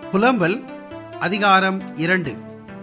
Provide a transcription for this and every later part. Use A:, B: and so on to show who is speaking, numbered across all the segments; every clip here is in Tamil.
A: புலம்பல் அதிகாரம் இரண்டு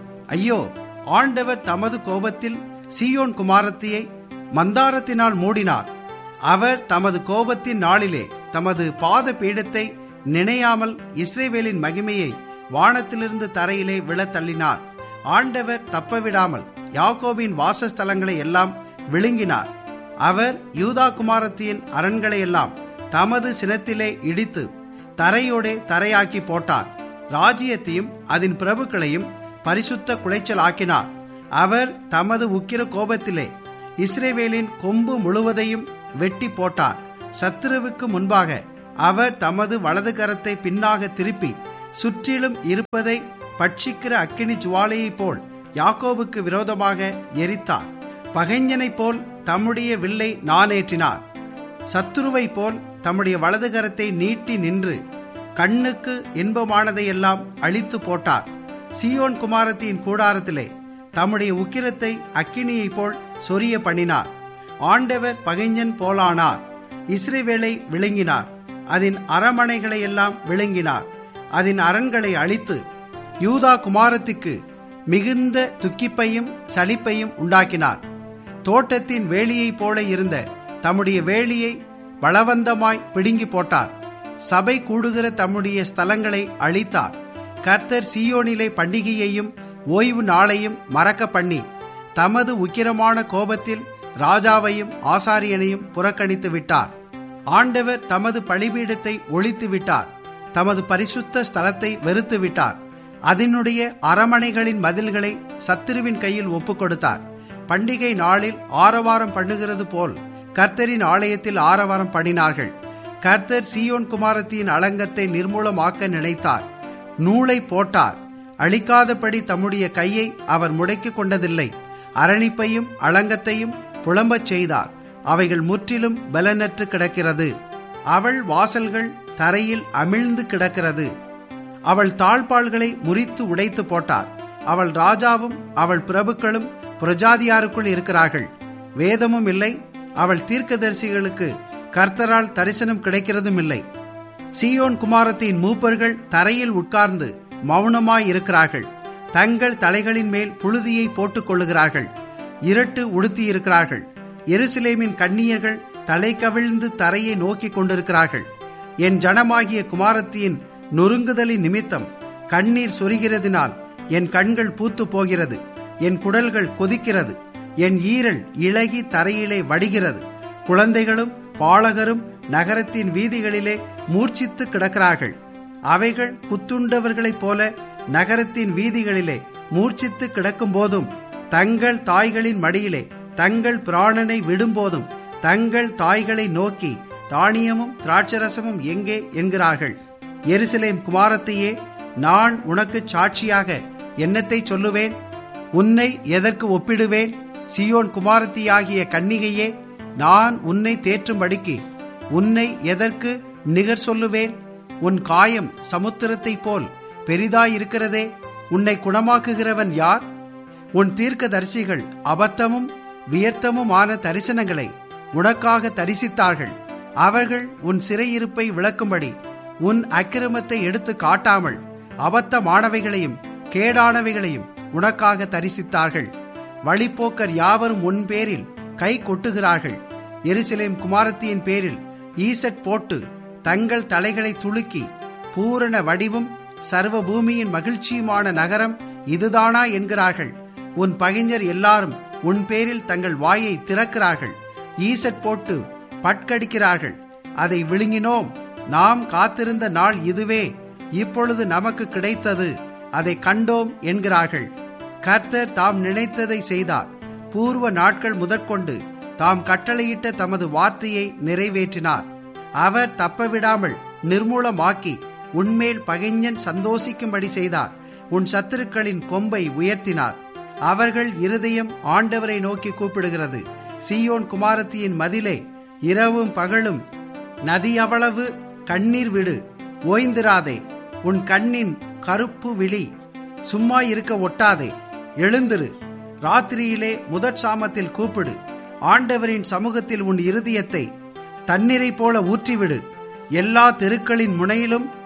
A: ஐயோ ஆண்டவர் தமது கோபத்தில் சீயோன் குமாரத்தியை மந்தாரத்தினால் மூடினார் அவர் தமது கோபத்தின் நாளிலே தமது பாத பீடத்தை நினையாமல் இஸ்ரேவேலின் மகிமையை வானத்திலிருந்து தரையிலே விழத் தள்ளினார் ஆண்டவர் தப்பவிடாமல் யாக்கோபின் வாசஸ்தலங்களை எல்லாம் விழுங்கினார் அவர் யூதா குமாரத்தியின் அரண்களை எல்லாம் தமது சினத்திலே இடித்து தரையோடே தரையாக்கி போட்டார் ராஜ்யத்தையும் அதன் பிரபுக்களையும் பரிசுத்த குலைச்சல் ஆக்கினார் அவர் தமது உக்கிர கோபத்திலே இஸ்ரேவேலின் கொம்பு முழுவதையும் வெட்டி போட்டார் சத்துருவுக்கு முன்பாக அவர் தமது வலது கரத்தை பின்னாக திருப்பி சுற்றிலும் இருப்பதை பட்சிக்கிற அக்கினி ஜுவாலையைப் போல் யாக்கோபுக்கு விரோதமாக எரித்தார் பகைஞனைப் போல் தம்முடைய வில்லை நானேற்றினார் சத்துருவைப் போல் தம்முடைய வலது கரத்தை நீட்டி நின்று கண்ணுக்கு இன்பமானதையெல்லாம் அழித்து போட்டார் சியோன் குமாரத்தின் கூடாரத்திலே தம்முடைய உக்கிரத்தை அக்கினியைப் போல் சொரிய பண்ணினார் ஆண்டவர் பகைஞன் போலானார் இஸ்ரேவேலை விழுங்கினார் அதன் அரமனைகளை எல்லாம் விழுங்கினார் அதன் அரண்களை அழித்து யூதா குமாரத்துக்கு மிகுந்த துக்கிப்பையும் சலிப்பையும் உண்டாக்கினார் தோட்டத்தின் வேலியைப் போல இருந்த தம்முடைய வேலியை பலவந்தமாய் பிடுங்கி போட்டார் சபை கூடுகிற தம்முடைய ஸ்தலங்களை அழித்தார் கர்த்தர் சீயோனிலே பண்டிகையையும் ஓய்வு நாளையும் மறக்க பண்ணி தமது உக்கிரமான கோபத்தில் ராஜாவையும் ஆசாரியனையும் புறக்கணித்து விட்டார் ஆண்டவர் தமது பழிபீடத்தை ஒழித்து விட்டார் தமது பரிசுத்த ஸ்தலத்தை வெறுத்து விட்டார் அதனுடைய அரமனைகளின் மதில்களை சத்துருவின் கையில் ஒப்புக் கொடுத்தார் பண்டிகை நாளில் ஆரவாரம் பண்ணுகிறது போல் கர்த்தரின் ஆலயத்தில் ஆரவாரம் பண்ணினார்கள் கர்த்தர் சீயோன் குமாரத்தின் அலங்கத்தை நிர்மூலமாக்க நினைத்தார் நூலை போட்டார் அழிக்காதபடி தம்முடைய கையை அவர் முடக்கிக் கொண்டதில்லை அரணிப்பையும் அலங்கத்தையும் புலம்பச் செய்தார் அவைகள் முற்றிலும் பலனற்று கிடக்கிறது அவள் வாசல்கள் தரையில் அமிழ்ந்து கிடக்கிறது அவள் தாழ்பாள்களை முறித்து உடைத்து போட்டார் அவள் ராஜாவும் அவள் பிரபுக்களும் பிரஜாதியாருக்குள் இருக்கிறார்கள் வேதமும் இல்லை அவள் தீர்க்கதரிசிகளுக்கு கர்த்தரால் தரிசனம் கிடைக்கிறதும் இல்லை சீயோன் குமாரத்தின் மூப்பர்கள் தரையில் உட்கார்ந்து மௌனமாய் இருக்கிறார்கள் தங்கள் தலைகளின் மேல் புழுதியை போட்டுக் கொள்ளுகிறார்கள் இரட்டு உடுத்தி இருக்கிறார்கள் எருசலேமின் கண்ணியர்கள் தலை கவிழ்ந்து தரையை நோக்கி கொண்டிருக்கிறார்கள் என் ஜனமாகிய குமாரத்தியின் நொறுங்குதலின் நிமித்தம் கண்ணீர் சொரிகிறதினால் என் கண்கள் பூத்து போகிறது என் குடல்கள் கொதிக்கிறது என் ஈரல் இழகி தரையிலே வடிகிறது குழந்தைகளும் பாலகரும் நகரத்தின் வீதிகளிலே மூர்ச்சித்து கிடக்கிறார்கள் அவைகள் குத்துண்டவர்களைப் போல நகரத்தின் வீதிகளிலே மூர்ச்சித்து கிடக்கும் போதும் தங்கள் தாய்களின் மடியிலே தங்கள் பிராணனை விடும்போதும் தங்கள் தாய்களை நோக்கி தானியமும் திராட்சரசமும் எங்கே என்கிறார்கள் எருசலேம் குமாரத்தையே நான் உனக்கு சாட்சியாக என்னத்தை சொல்லுவேன் உன்னை எதற்கு ஒப்பிடுவேன் சியோன் குமாரத்தியாகிய கன்னிகையே நான் உன்னை தேற்றும்படிக்கு உன்னை எதற்கு நிகர் சொல்லுவேன் உன் காயம் சமுத்திரத்தைப் போல் பெரிதாயிருக்கிறதே உன்னை குணமாக்குகிறவன் யார் உன் தீர்க்கதரிசிகள் அபத்தமும் வியர்த்தமுமான தரிசனங்களை உனக்காக தரிசித்தார்கள் அவர்கள் உன் சிறையிருப்பை விளக்கும்படி உன் அக்கிரமத்தை எடுத்து காட்டாமல் அபத்தமானவைகளையும் கேடானவைகளையும் உனக்காக தரிசித்தார்கள் வழிப்போக்கர் யாவரும் உன் பேரில் கை கொட்டுகிறார்கள் எருசலேம் குமாரத்தியின் பேரில் ஈசட் போட்டு தங்கள் தலைகளை துலுக்கி பூரண வடிவும் சர்வ பூமியின் மகிழ்ச்சியுமான நகரம் இதுதானா என்கிறார்கள் உன் பகைஞர் எல்லாரும் உன் பேரில் தங்கள் வாயை திறக்கிறார்கள் ஈசட் போட்டு பட்கடிக்கிறார்கள் அதை விழுங்கினோம் நாம் காத்திருந்த நாள் இதுவே இப்பொழுது நமக்கு கிடைத்தது அதை கண்டோம் என்கிறார்கள் கர்த்தர் தாம் நினைத்ததை செய்தார் பூர்வ நாட்கள் முதற்கொண்டு தாம் கட்டளையிட்ட தமது வார்த்தையை நிறைவேற்றினார் அவர் தப்பவிடாமல் நிர்மூலமாக்கி உன்மேல் பகைஞன் சந்தோஷிக்கும்படி செய்தார் உன் சத்துருக்களின் கொம்பை உயர்த்தினார் அவர்கள் இருதயம் ஆண்டவரை நோக்கி கூப்பிடுகிறது சீயோன் குமாரத்தியின் மதிலே இரவும் பகலும் நதி அவ்வளவு கண்ணீர் விடு ஓய்ந்திராதே உன் கண்ணின் கருப்பு விழி சும்மா இருக்க ஒட்டாதே எழுந்திரு ராத்திரியிலே முதற் சாமத்தில் கூப்பிடு ஆண்டவரின் சமூகத்தில் உன் இருதயத்தை தண்ணீரை போல ஊற்றிவிடு எல்லா தெருக்களின் முனையிலும்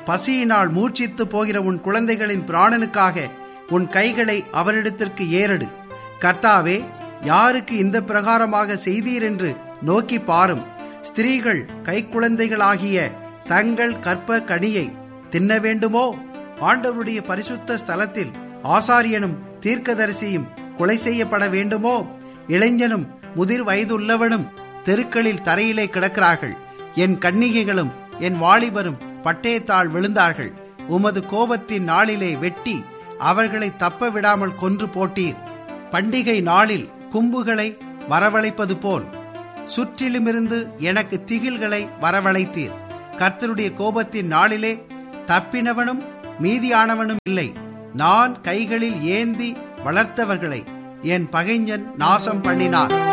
A: பசியினால் மூர்ச்சித்து போகிற உன் குழந்தைகளின் பிராணனுக்காக உன் கைகளை அவரிடத்திற்கு ஏறடு கர்த்தாவே யாருக்கு இந்த பிரகாரமாக செய்தீர் என்று நோக்கி பாரும் ஸ்திரீகள் கைக்குழந்தைகளாகிய தங்கள் கற்ப கனியை தின்ன வேண்டுமோ ஆண்டவருடைய பரிசுத்த ஸ்தலத்தில் ஆசாரியனும் தீர்க்கதரிசியும் கொலை செய்யப்பட வேண்டுமோ இளைஞனும் முதிர் வயதுள்ளவனும் தெருக்களில் தரையிலே கிடக்கிறார்கள் என் கன்னிகைகளும் என் வாலிபரும் பட்டயத்தால் விழுந்தார்கள் உமது கோபத்தின் நாளிலே வெட்டி அவர்களை தப்ப விடாமல் கொன்று போட்டீர் பண்டிகை நாளில் கும்புகளை வரவழைப்பது போல் சுற்றிலுமிருந்து எனக்கு திகில்களை வரவழைத்தீர் கர்த்தருடைய கோபத்தின் நாளிலே தப்பினவனும் மீதியானவனும் இல்லை நான் கைகளில் ஏந்தி வளர்த்தவர்களை என் பகைஞன் நாசம் பண்ணினான்